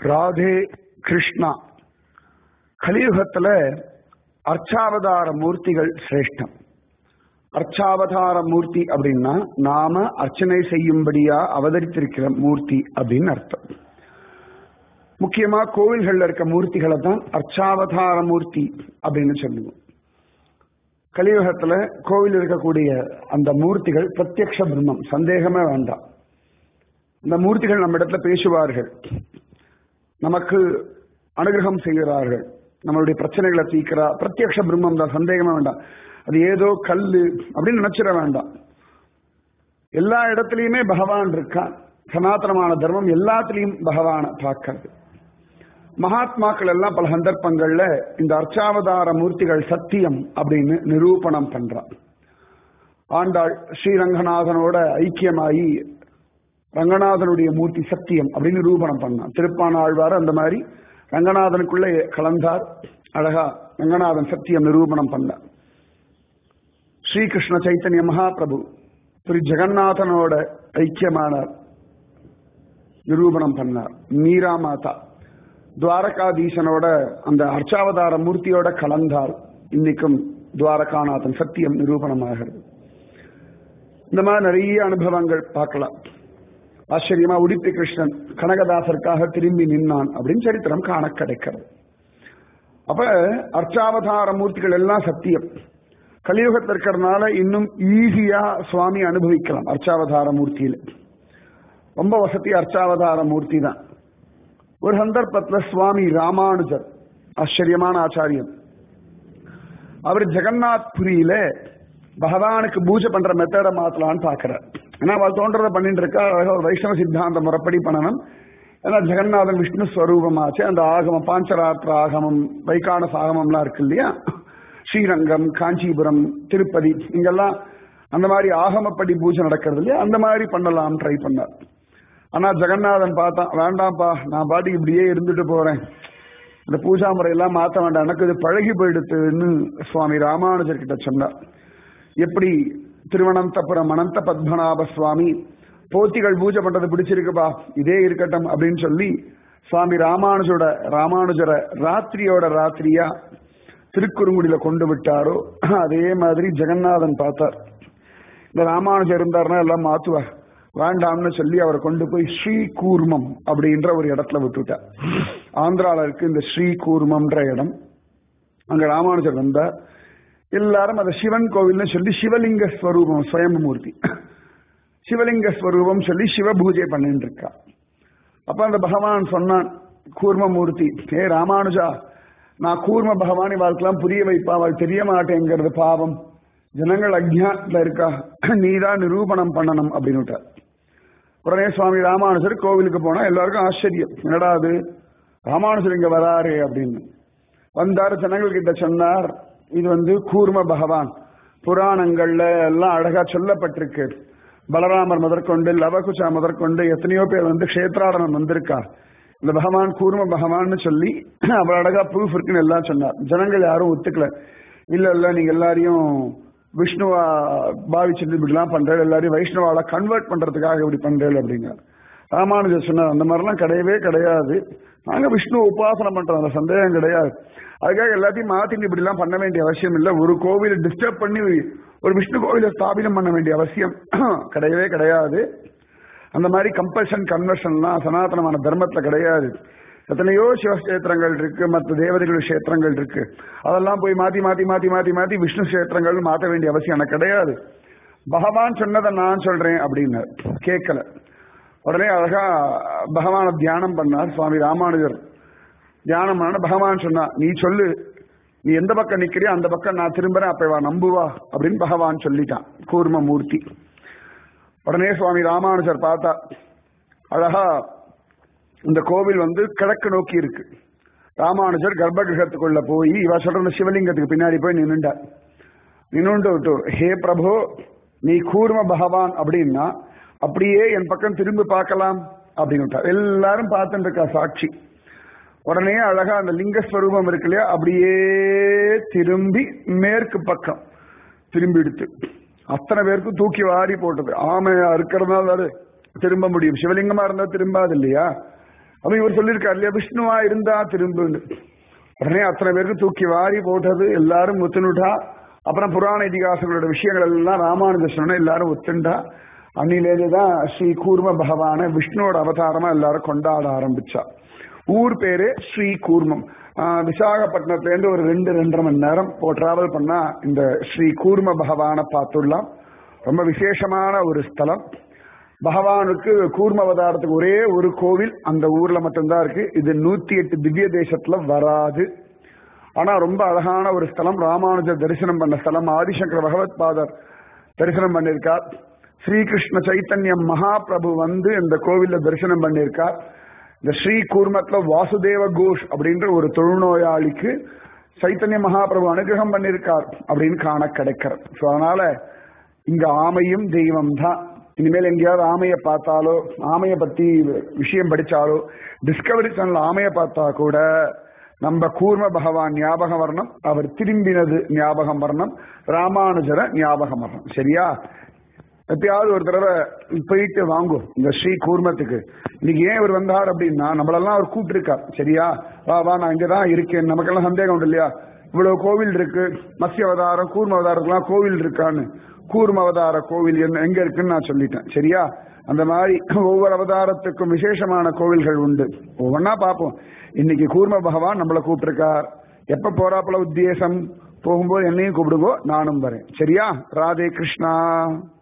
ராதே கிருஷ்ணா கலியுகத்துல அர்ச்சாவதார மூர்த்திகள் சிரேஷ்டம் அர்ச்சாவதார மூர்த்தி அப்படின்னா நாம அர்ச்சனை செய்யும்படியா அவதரித்திருக்கிற மூர்த்தி அப்படின்னு அர்த்தம் முக்கியமா கோவில்கள்ல இருக்க மூர்த்திகளை தான் அர்ச்சாவதார மூர்த்தி அப்படின்னு சொல்லுவோம் கலியுகத்துல கோவில் இருக்கக்கூடிய அந்த மூர்த்திகள் பிரத்யக்ஷ பிரம்மம் சந்தேகமே வேண்டாம் இந்த மூர்த்திகள் நம்ம இடத்துல பேசுவார்கள் நமக்கு அனுகிரகம் செய்கிறார்கள் நம்மளுடைய பிரச்சனைகளை தீக்கிறா பிரத்யக்ஷ பிரம்மம் தான் சந்தேகமே வேண்டாம் அது ஏதோ கல்லு அப்படின்னு நினைச்சிட வேண்டாம் எல்லா இடத்துலயுமே பகவான் இருக்கான் சனாதனமான தர்மம் எல்லாத்துலயும் பகவானை பார்க்கிறது மகாத்மாக்கள் எல்லாம் பல சந்தர்ப்பங்கள்ல இந்த அர்ச்சாவதார மூர்த்திகள் சத்தியம் அப்படின்னு நிரூபணம் பண்றான் ஆண்டாள் ஸ்ரீரங்கநாதனோட ஐக்கியமாயி ரங்கநாதனுடைய மூர்த்தி சத்தியம் அப்படின்னு நிரூபணம் பண்ணான் திருப்பான ஆழ்வார் அந்த மாதிரி ரங்கநாதனுக்குள்ள கலந்தார் அழகா ரங்கநாதன் சத்தியம் நிரூபணம் பண்ணார் ஸ்ரீகிருஷ்ண சைத்தன்ய மகாபிரபு திரு ஜெகநாதனோட ஐக்கியமானார் நிரூபணம் பண்ணார் மீரா மாதா துவாரகாதீசனோட அந்த அர்ச்சாவதார மூர்த்தியோட கலந்தால் இன்னைக்கும் துவாரகாநாதன் சத்தியம் நிரூபணமாகிறது இந்த மாதிரி நிறைய அனுபவங்கள் பார்க்கலாம் ஆச்சரியமா உடுப்பி கிருஷ்ணன் கனகதாசருக்காக திரும்பி நின்னான் அப்படின்னு சரித்திரம் காண கிடைக்கிறது அப்ப அர்ச்சாவதார மூர்த்திகள் எல்லாம் சத்தியம் கலியுகத்தில் இருக்கிறதுனால இன்னும் ஈஸியா சுவாமி அனுபவிக்கலாம் அர்ச்சாவதார மூர்த்தியில ரொம்ப வசதி அர்ச்சாவதார மூர்த்தி தான் ஒரு சந்தர்ப்பத்துல சுவாமி ராமானுஜர் ஆச்சரியமான ஆச்சாரியம் அவர் ஜெகநாத் புரியில பகவானுக்கு பூஜை பண்ற மெத்தட மாத்தலான்னு பாக்குறார் ஏன்னா அவள் தோன்றதை பண்ணிட்டு இருக்கா அழகா ஒரு வைஷ்ணவ சித்தாந்த முறைப்படி பண்ணணும் ஏன்னா ஜெகநாதன் விஷ்ணு ஸ்வரூபமாச்சு அந்த ஆகமம் பாஞ்சராத்திர ஆகமம் வைகானச ஆகமம்லாம் இருக்கு இல்லையா ஸ்ரீரங்கம் காஞ்சிபுரம் திருப்பதி இங்கெல்லாம் அந்த மாதிரி ஆகமப்படி பூஜை நடக்கிறது இல்லையா அந்த மாதிரி பண்ணலாம் ட்ரை பண்ணார் ஆனா ஜெகநாதன் பார்த்தான் வேண்டாம்ப்பா நான் பாட்டுக்கு இப்படியே இருந்துட்டு போறேன் இந்த பூஜா முறையெல்லாம் மாற்ற வேண்டாம் எனக்கு இது பழகி போயிடுத்துன்னு சுவாமி ராமானுஜர் கிட்ட சொன்னார் எப்படி திருவனந்தபுரம் அனந்த பத்மநாப சுவாமி போத்திகள் பூஜை பண்றது பிடிச்சிருக்குப்பா இதே இருக்கட்டும் அப்படின்னு சொல்லி சுவாமி ராமானுஜோட ராமானுஜரை ராத்திரியோட ராத்திரியா திருக்குறுங்குடியில கொண்டு விட்டாரோ அதே மாதிரி ஜெகநாதன் பார்த்தார் இந்த ராமானுஜர் இருந்தாருன்னா எல்லாம் மாத்துவார் வேண்டாம்னு சொல்லி அவரை கொண்டு போய் ஸ்ரீ கூர்மம் அப்படின்ற ஒரு இடத்துல விட்டுட்டார் ஆந்திரால இருக்கு இந்த ஸ்ரீ கூர்மம்ன்ற இடம் அங்க ராமானுஜர் வந்தார் எல்லாரும் அதை சிவன் கோவில்னு சொல்லி சிவலிங்க ஸ்வரூபம் சுயம்பமூர்த்தி சிவலிங்க ஸ்வரூபம் சொல்லி சிவ பூஜை பண்ணிட்டு இருக்கா அப்ப அந்த பகவான் சொன்னான் கூர்மமூர்த்தி ஏ ராமானுஜா நான் கூர்ம பகவான் இவாளுக்கெல்லாம் புரிய வைப்பா அவள் தெரிய மாட்டேங்கிறது பாவம் ஜனங்கள் அஜ்ஞாத்துல இருக்கா நீதான் நிரூபணம் பண்ணணும் அப்படின்னு உடனே சுவாமி ராமானுஜர் கோவிலுக்கு போனா எல்லாருக்கும் ஆச்சரியம் என்னடா அது ராமானுஜர் இங்க வராரு அப்படின்னு வந்தார் ஜனங்கள் கிட்ட சொன்னார் இது வந்து கூர்ம பகவான் புராணங்கள்ல எல்லாம் அழகா சொல்லப்பட்டிருக்கு பலராமர் முதற்கொண்டு லவகுச்சா முதற்கொண்டு எத்தனையோ பேர் வந்து கஷேத்ராடனம் வந்திருக்கார் இந்த பகவான் கூர்ம பகவான்னு சொல்லி அவர் அழகா ப்ரூஃப் இருக்குன்னு எல்லாம் சொன்னார் ஜனங்கள் யாரும் ஒத்துக்கல இல்ல இல்ல நீங்க எல்லாரையும் விஷ்ணுவா பாவிச்சுட்டு இப்படிலாம் பண்றேன் எல்லாரையும் வைஷ்ணவால கன்வெர்ட் பண்றதுக்காக இப்படி பண்றேன் அப்படிங்கிறார் ராமானுஜர் சொன்னார் அந்த மாதிரிலாம் கிடையவே கிடையாது நாங்க விஷ்ணு உபாசனை பண்றோம் அந்த சந்தேகம் கிடையாது அதுக்காக எல்லாத்தையும் மாத்திட்டு இப்படி எல்லாம் பண்ண வேண்டிய அவசியம் இல்லை ஒரு கோவிலை டிஸ்டர்ப் பண்ணி ஒரு விஷ்ணு கோவிலை ஸ்தாபிதம் பண்ண வேண்டிய அவசியம் கிடையவே கிடையாது அந்த மாதிரி கம்பல்ஷன் கன்வர்ஷன்லாம் சனாதனமான தர்மத்துல கிடையாது எத்தனையோ சிவக்ஷேத்திரங்கள் இருக்கு மற்ற தேவதைகள் கஷேத்திரங்கள் இருக்கு அதெல்லாம் போய் மாத்தி மாத்தி மாத்தி மாத்தி மாத்தி விஷ்ணு கஷேத்திரங்கள் மாற்ற வேண்டிய அவசியம் எனக்கு கிடையாது பகவான் சொன்னதை நான் சொல்றேன் அப்படின்னு கேட்கல உடனே அழகா பகவான தியானம் பண்ணார் சுவாமி ராமானுஜர் தியானம் பண்ண பகவான் சொன்னா நீ சொல்லு நீ எந்த பக்கம் நிக்கிறியோ அந்த பக்கம் நான் திரும்புறேன் அப்ப வா நம்புவா அப்படின்னு பகவான் சொல்லிட்டான் கூர்ம மூர்த்தி உடனே சுவாமி ராமானுஜர் பார்த்தா அழகா இந்த கோவில் வந்து கிழக்கு நோக்கி இருக்கு ராமானுஜர் கர்ப்ப கிரகத்துக்குள்ள போய் இவ சொல்ற சிவலிங்கத்துக்கு பின்னாடி போய் நின்னுண்டார் நின்னுண்டு விட்டு ஹே பிரபு நீ கூர்ம பகவான் அப்படின்னா அப்படியே என் பக்கம் திரும்பி பார்க்கலாம் அப்படின்னு எல்லாரும் பார்த்துட்டு இருக்கா சாட்சி உடனே அழகா அந்த லிங்கஸ்வரூபம் இருக்கு இல்லையா அப்படியே திரும்பி மேற்கு பக்கம் திரும்பி எடுத்து அத்தனை பேருக்கும் தூக்கி வாரி போட்டது ஆமையா இருக்கிறதுனால அது திரும்ப முடியும் சிவலிங்கமா இருந்தா திரும்பாது இல்லையா அப்ப இவர் சொல்லியிருக்காரு இல்லையா விஷ்ணுவா இருந்தா திரும்புன்னு உடனே அத்தனை பேருக்கு தூக்கி வாரி போட்டது எல்லாரும் ஒத்துனுட்டா அப்புறம் புராண இதிகாசங்களோட விஷயங்கள் எல்லாம் ராமானுஜ சொன்ன எல்லாரும் ஒத்துண்டா அன்னிலேருந்து தான் ஸ்ரீ கூர்ம பகவான விஷ்ணுவோட அவதாரமா எல்லாரும் கொண்டாட ஆரம்பிச்சா ஊர் பேரு ஸ்ரீ கூர்மம் ஆஹ் விசாகப்பட்டினத்துல இருந்து ஒரு ரெண்டு ரெண்டரை மணி நேரம் போ டிராவல் பண்ணா இந்த ஸ்ரீ கூர்ம பகவானை பார்த்துடலாம் ரொம்ப விசேஷமான ஒரு ஸ்தலம் பகவானுக்கு கூர்ம அவதாரத்துக்கு ஒரே ஒரு கோவில் அந்த ஊர்ல மட்டும்தான் இருக்கு இது நூத்தி எட்டு திவ்ய தேசத்துல வராது ஆனா ரொம்ப அழகான ஒரு ஸ்தலம் ராமானுஜர் தரிசனம் பண்ண ஸ்தலம் ஆதிசங்கர பகவத் பாதர் தரிசனம் பண்ணியிருக்கார் ஸ்ரீகிருஷ்ண சைத்தன்யம் மகாபிரபு வந்து இந்த கோவில்ல தரிசனம் பண்ணியிருக்கார் இந்த ஸ்ரீ கூர்மத்துல வாசுதேவ கோஷ் அப்படின்ற ஒரு தொழுநோயாளிக்கு சைத்தன்ய மகாபிரபு அனுகிரகம் பண்ணியிருக்கார் அப்படின்னு காண கிடைக்கிறது ஸோ அதனால இங்க ஆமையும் தெய்வம் தான் இனிமேல் எங்கேயாவது ஆமையை பார்த்தாலோ ஆமையை பத்தி விஷயம் படிச்சாலோ டிஸ்கவரி சேனல் ஆமையை பார்த்தா கூட நம்ம கூர்ம பகவான் ஞாபகம் வரணும் அவர் திரும்பினது ஞாபகம் வரணும் ராமானுஜர ஞாபகம் வரணும் சரியா எப்பயாவது ஒரு தடவை போயிட்டு வாங்கும் இந்த ஸ்ரீ கூர்மத்துக்கு இன்னைக்கு ஏன் இவர் வந்தார் அப்படின்னா நம்மளெல்லாம் அவர் கூப்பிட்டுருக்கார் சரியா வா வா நான் இங்கதான் இருக்கேன் நமக்கெல்லாம் சந்தேகம் உண்டு இல்லையா இவ்வளவு கோவில் இருக்கு மத்ய அவதாரம் கூர்ம அவதாரத்துக்குலாம் கோவில் இருக்கான்னு கூர்ம அவதார கோவில் என்ன எங்க இருக்குன்னு நான் சொல்லிட்டேன் சரியா அந்த மாதிரி ஒவ்வொரு அவதாரத்துக்கும் விசேஷமான கோவில்கள் உண்டு ஒவ்வொன்னா பார்ப்போம் இன்னைக்கு கூர்ம பகவான் நம்மளை கூப்பிட்டுருக்கார் எப்ப போறாப்புல உத்தேசம் போகும்போது என்னையும் கூப்பிடுங்கோ நானும் வரேன் சரியா ராதே கிருஷ்ணா